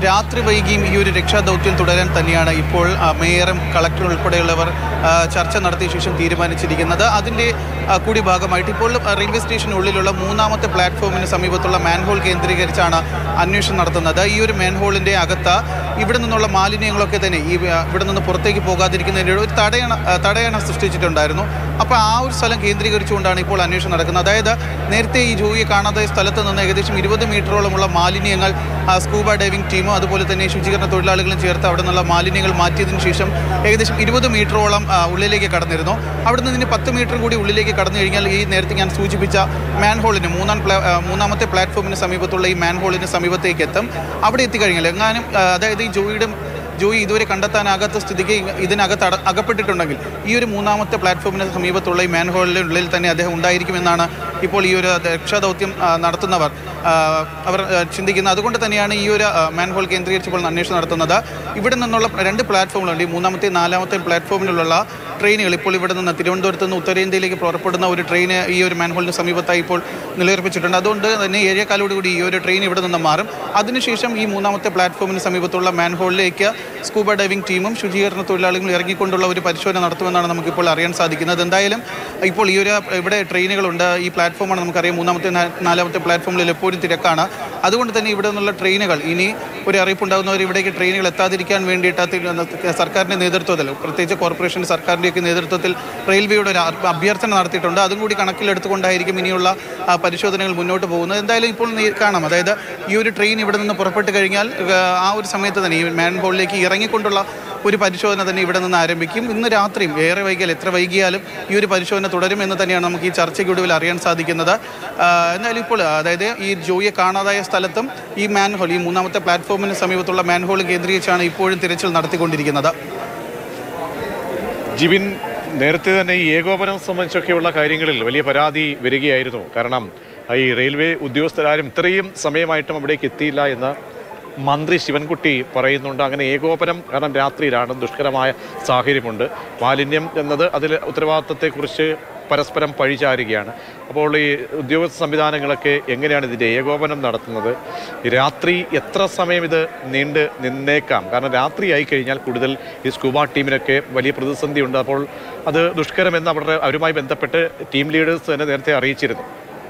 രാത്രി വൈകിയും ഈ ഒരു രക്ഷാദൗത്യം തുടരാൻ തന്നെയാണ് ഇപ്പോൾ ആ, മേയറും കളക്ടറും ഉൾപ്പെടെയുള്ളവർ ആ, ചർച്ച നടത്തിയ ശേഷം തീരുമാനിച്ചിരിക്കുന്നത് അതിൻ്റെ ആ, കൂടി ഭാഗമായിട്ട് ഇപ്പോൾ ആ, റെയിൽവേ സ്റ്റേഷനുള്ളിലുള്ള മൂന്നാമത്തെ പ്ലാറ്റ്ഫോമിന് സമീപത്തുള്ള മാൻഹോൾ കേന്ദ്രീകരിച്ചാണ് അന്വേഷണം നടത്തുന്നത് ഈ ഒരു മാൻഹോളിൻ്റെ അകത്ത് ഇവിടെ നിന്നുള്ള മാലിന്യങ്ങളൊക്കെ തന്നെ ഈ ആ, ഇവിടെ നിന്ന് പുറത്തേക്ക് പോകാതിരിക്കുന്നതിൻ്റെ ഒരു തടയണ ആ, തടയണ സൃഷ്ടിച്ചിട്ടുണ്ടായിരുന്നു അപ്പോൾ ആ ഒരു സ്ഥലം കേന്ദ്രീകരിച്ചുകൊണ്ടാണ് ഇപ്പോൾ അന്വേഷണം നടക്കുന്നത് അതായത് നേരത്തെ ഈ ജോയിയെ കാണാതെ സ്ഥലത്ത് നിന്ന് ഏകദേശം ഇരുപത് മീറ്ററോളമുള്ള മാലിന്യങ്ങൾ ആ, സ്കൂബ ഡൈവിംഗ് ടീമും അതുപോലെ തന്നെ ശുചീകരണ തൊഴിലാളികളും ചേർത്ത് അവിടെ നിന്നുള്ള മാലിന്യങ്ങൾ മാറ്റിയതിനു ശേഷം ഏകദേശം ഇരുപത് മീറ്ററോളം ആ, ഉള്ളിലേക്ക് കടന്നിരുന്നു അവിടെ നിന്ന് ഇനി പത്ത് മീറ്റർ കൂടി ഉള്ളിലേക്ക് കടന്നു കഴിഞ്ഞാൽ ഈ നേരത്തെ ഞാൻ സൂചിപ്പിച്ച മാൻഹോളിന് മൂന്നാം പ്ലാ- ആ, മൂന്നാമത്തെ പ്ലാറ്റ്ഫോമിന് സമീപത്തുള്ള ഈ മാൻഹോളിന് സമീപത്തേക്ക് എത്തും അവിടെ എത്തിക്കഴിഞ്ഞാൽ എങ്ങാനും ആ, അതായത് ഈ ജോയിയുടെ ജോയി ഇതുവരെ കണ്ടെത്താനാകാത്ത സ്ഥിതിക്ക് ഇ- ഇതിനകത്ത് അട അകപ്പെട്ടിട്ടുണ്ടെങ്കിൽ ഈ ഒരു മൂന്നാമത്തെ പ്ലാറ്റ്ഫോമിന് സമീപത്തുള്ള ഈ മാൻഹോളിൻ്റെ ഉള്ളിൽ തന്നെ അദ്ദേഹം ഉണ്ടായിരിക്കുമെന്നാണ് ഇപ്പോൾ ഈ ഒരു രക്ഷാദൗത്യം ആ, നടത്തുന്നവർ ആ, അവർ ആ, ചിന്തിക്കുന്നത് അതുകൊണ്ട് തന്നെയാണ് ഈ ഒരു ആ, മാൻഹോൾ കേന്ദ്രീകരിച്ച് ഇപ്പോൾ അന്വേഷണം നടത്തുന്നത് ഇവിടെ നിന്നുള്ള രണ്ട് പ്ലാറ്റ്ഫോമുകളുണ്ട് ഈ മൂന്നാമത്തെ നാലാമത്തെ പ്ലാറ്റ്ഫോമിലുള്ള ട്രെയിനുകൾ ഇപ്പോൾ ഇവിടെ നിന്ന് തിരുവനന്തപുരത്ത് നിന്ന് ഉത്തരേന്ത്യയിലേക്ക് പുറപ്പെടുന്ന ഒരു ട്രെയിൻ ഈ ഒരു മാൻഹോളിന് സമീപത്തായി ഇപ്പോൾ നിലയുറപ്പിച്ചിട്ടുണ്ട് അതുകൊണ്ട് തന്നെ ഏഴേക്കാലോട് കൂടി ഈ ഒരു ട്രെയിൻ ഇവിടെ നിന്ന് മാറും അതിനുശേഷം ഈ മൂന്നാമത്തെ പ്ലാറ്റ്ഫോമിന് സമീപത്തുള്ള മാൻഹോളിലേക്ക് സ്കൂബ ഡൈവിംഗ് ടീമും ശുചീകരണ തൊഴിലാളികളും ഇറങ്ങിക്കൊണ്ടുള്ള ഒരു പരിശോധന നടത്തുമെന്നാണ് നമുക്കിപ്പോൾ അറിയാൻ സാധിക്കുന്നത് എന്തായാലും ഇപ്പോൾ ഈ ഒരു ഇവിടെ ട്രെയിനുകളുണ്ട് ഈ പ്ലാറ്റ്ഫോമാണ് നമുക്കറിയാം മൂന്നാമത്തെ നാ- നാലാമത്തെ പ്ലാറ്റ്ഫോമിൽ എപ്പോഴും തിരക്കാണ് അതുകൊണ്ട് തന്നെ ഇവിടെ നിന്നുള്ള ട്രെയിനുകൾ ഇനി ഒരു അറിയിപ്പുണ്ടാകുന്നവർ ഇവിടേക്ക് ട്രെയിനുകൾ എത്താതിരിക്കാൻ വേണ്ടിയിട്ട് അത് സർക്കാരിൻ്റെ നേതൃത്വത്തിൽ പ്രത്യേകിച്ച് കോർപ്പറേഷൻ സർക്കാരിൻ്റെയൊക്കെ നേതൃത്വത്തിൽ റെയിൽവേയുടെ ഒരു അഭ്യ- അഭ്യർത്ഥന നടത്തിയിട്ടുണ്ട് അതും കൂടി കണക്കിലെടുത്തുകൊണ്ടായിരിക്കും ഇനിയുള്ള ആ, പരിശോധനകൾ മുന്നോട്ട് പോകുന്നത് എന്തായാലും ഇപ്പോൾ നീ- കാണാം അതായത് ഈ ഒരു ട്രെയിൻ ഇവിടെ നിന്ന് പുറപ്പെട്ട് കഴിഞ്ഞാൽ ആ, ആ ഒരു സമയത്ത് തന്നെ ഈ മാൻ ഹോളിലേക്ക് ഇറങ്ങിക്കൊണ്ടുള്ള ഒരു പരിശോധന തന്നെ ഇവിടെ നിന്ന് ആരംഭിക്കും ഇന്ന് രാത്രിയും ഏറെ വൈകിയാൽ എത്ര വൈകിയാലും ഈ ഒരു പരിശോധന തുടരുമെന്ന് തന്നെയാണ് നമുക്ക് ഈ ചർച്ചയ്ക്കൊടുവിൽ അറിയാൻ സാധിക്കുന്നത് ആ, എന്തായാലും ഇപ്പോൾ അതായത് ഈ ജോയിയെ കാണാതായ സ്ഥലത്തും ഈ മാൻഹോൾ ഈ മൂന്നാമത്തെ പ്ലാറ്റ്ഫോമിന് സമീപത്തുള്ള മാൻഹോൾ കേന്ദ്രീകരിച്ചാണ് ഇപ്പോഴും തിരച്ചിൽ നടത്തിക്കൊണ്ടിരിക്കുന്നത് ജിബിൻ നേരത്തെ തന്നെ ഈ ഏകോപനം സംബന്ധിച്ചൊക്കെയുള്ള കാര്യങ്ങളിൽ വലിയ പരാതി വരികയായിരുന്നു കാരണം ഈ റെയിൽവേ ഉദ്യോഗസ്ഥരാരും ഇത്രയും സമയമായിട്ടും അവിടേക്ക് എത്തിയില്ല എന്ന് മന്ത്രി ശിവൻകുട്ടി പറയുന്നുണ്ട് അങ്ങനെ ഏകോപനം കാരണം രാത്രിയിലാണ് ദുഷ്കരമായ സാഹചര്യമുണ്ട് മാലിന്യം എന്നത് അതിൽ ഉത്തരവാദിത്തത്തെക്കുറിച്ച് പരസ്പരം പഴിചാരുകയാണ് അപ്പോൾ ഈ ഉദ്യോഗസ്ഥ സംവിധാനങ്ങളൊക്കെ എങ്ങനെയാണ് ഇതിൻ്റെ ഏകോപനം നടത്തുന്നത് രാത്രി എത്ര സമയം ഇത് നീണ്ട് നിന്നേക്കാം കാരണം രാത്രിയായി കഴിഞ്ഞാൽ കൂടുതൽ ഈ സ്കൂബ ടീമിനൊക്കെ വലിയ പ്രതിസന്ധിയുണ്ട് അപ്പോൾ അത് ദുഷ്കരമെന്ന് അവരുടെ അവരുമായി ബന്ധപ്പെട്ട് ടീം ലീഡേഴ്സ് തന്നെ നേരത്തെ അറിയിച്ചിരുന്നു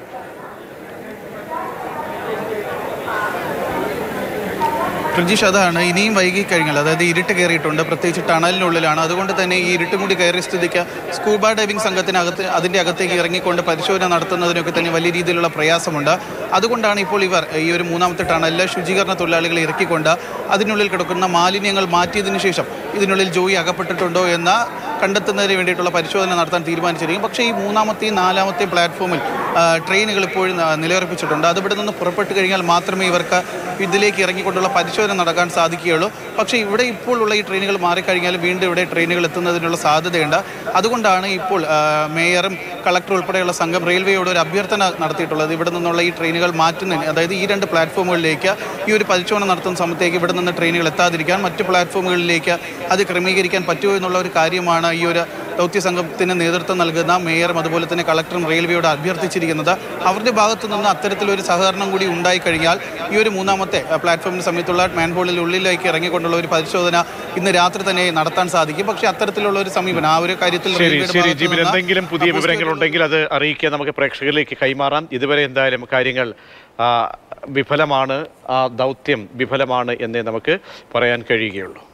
പ്രജീഷ് അതാണ് ഇനിയും വൈകി കഴിഞ്ഞാൽ അതായത് ഇരുട്ട് കയറിയിട്ടുണ്ട് പ്രത്യേകിച്ച് ടണലിനുള്ളിലാണ് അതുകൊണ്ട് തന്നെ ഈ ഇരുട്ടും കൂടി കയറിയ സ്ഥിതിക്ക് സ്കൂബ ഡൈവിംഗ് സംഘത്തിനകത്ത് അതിൻ്റെ അകത്തേക്ക് ഇറങ്ങിക്കൊണ്ട് പരിശോധന നടത്തുന്നതിനൊക്കെ തന്നെ വലിയ രീതിയിലുള്ള പ്രയാസമുണ്ട് അതുകൊണ്ടാണ് ഇപ്പോൾ ഇവർ ഈ ഒരു മൂന്നാമത്തെ ടണലിൽ ശുചീകരണ തൊഴിലാളികളെ ഇറക്കിക്കൊണ്ട് അതിനുള്ളിൽ കിടക്കുന്ന മാലിന്യങ്ങൾ മാറ്റിയതിനു ശേഷം ഇതിനുള്ളിൽ ജോയി അകപ്പെട്ടിട്ടുണ്ടോ എന്ന് കണ്ടെത്തുന്നതിന് വേണ്ടിയിട്ടുള്ള പരിശോധന നടത്താൻ തീരുമാനിച്ചിരിക്കും പക്ഷേ ഈ മൂന്നാമത്തെയും നാലാമത്തെയും പ്ലാറ്റ്ഫോമിൽ ആ, ട്രെയിനുകൾ ഇപ്പോഴും ആ, നിലയുറപ്പിച്ചിട്ടുണ്ട് അത് ഇവിടെ നിന്ന് പുറപ്പെട്ട് കഴിഞ്ഞാൽ മാത്രമേ ഇവർക്ക് ഇതിലേക്ക് ഇറങ്ങിക്കൊണ്ടുള്ള പരിശോധന നടക്കാൻ സാധിക്കുകയുള്ളൂ പക്ഷേ ഇവിടെ ഇപ്പോൾ ഉള്ള ഈ ട്രെയിനുകൾ മാറിക്കഴിഞ്ഞാൽ വീണ്ടും ഇവിടെ ട്രെയിനുകൾ എത്തുന്നതിനുള്ള സാധ്യതയുണ്ട് അതുകൊണ്ടാണ് ഇപ്പോൾ ആ, മേയറും കളക്ടർ ഉൾപ്പെടെയുള്ള സംഘം റെയിൽവേയോട് ഒരു അഭ്യർത്ഥന നടത്തിയിട്ടുള്ളത് ഇവിടെ നിന്നുള്ള ഈ ട്രെയിനുകൾ മാറ്റുന്നതിന് അതായത് ഈ രണ്ട് പ്ലാറ്റ്ഫോമുകളിലേക്ക് ഈ ഒരു പരിശോധന നടത്തുന്ന സമയത്തേക്ക് ഇവിടെ നിന്ന് ട്രെയിനുകൾ എത്താതിരിക്കാൻ മറ്റ് പ്ലാറ്റ്ഫോമുകളിലേക്ക് അത് ക്രമീകരിക്കാൻ പറ്റുമോ എന്നുള്ള ഒരു കാര്യമാണ് ഈ ഒരു ദൗത്യ സംഘത്തിന് നേതൃത്വം നൽകുന്ന മേയറും അതുപോലെ തന്നെ കളക്ടറും റെയിൽവേയോട് അഭ്യർത്ഥിച്ചിരിക്കുന്നത് അവരുടെ ഭാഗത്തു നിന്ന് അത്തരത്തിലൊരു സഹകരണം കൂടി ഉണ്ടായിക്കഴിഞ്ഞാൽ ഈ ഒരു മൂന്നാമത്തെ അഹ്, പ്ലാറ്റ്ഫോമിന് സമയത്തുള്ള മാൻഹോളിൽ ഉള്ളിലേക്ക് ഇറങ്ങിക്കൊണ്ടുള്ള ഒരു പരിശോധന ഇന്ന് രാത്രി തന്നെ നടത്താൻ സാധിക്കും പക്ഷേ അത്തരത്തിലുള്ള ഒരു സമീപനം ആ ഒരു കാര്യത്തിൽ ശരി റെയിൽവേയുടെ ശരി ഭാഗത്തു ജിബിൻ നിന്ന് എന്തെങ്കിലും പുതിയ അപ്പോസ് വിവരങ്ങളുണ്ടെങ്കിൽ അത് അറിയിക്കുക നമുക്ക് പ്രേക്ഷകരിലേക്ക് കൈമാറാം ഇതുവരെ എന്തായാലും കാര്യങ്ങൾ ആ, വിഫലമാണ് ആ ദൗത്യം വിഫലമാണ് എന്നേ നമുക്ക് പറയാൻ കഴിയുകയുള്ളൂ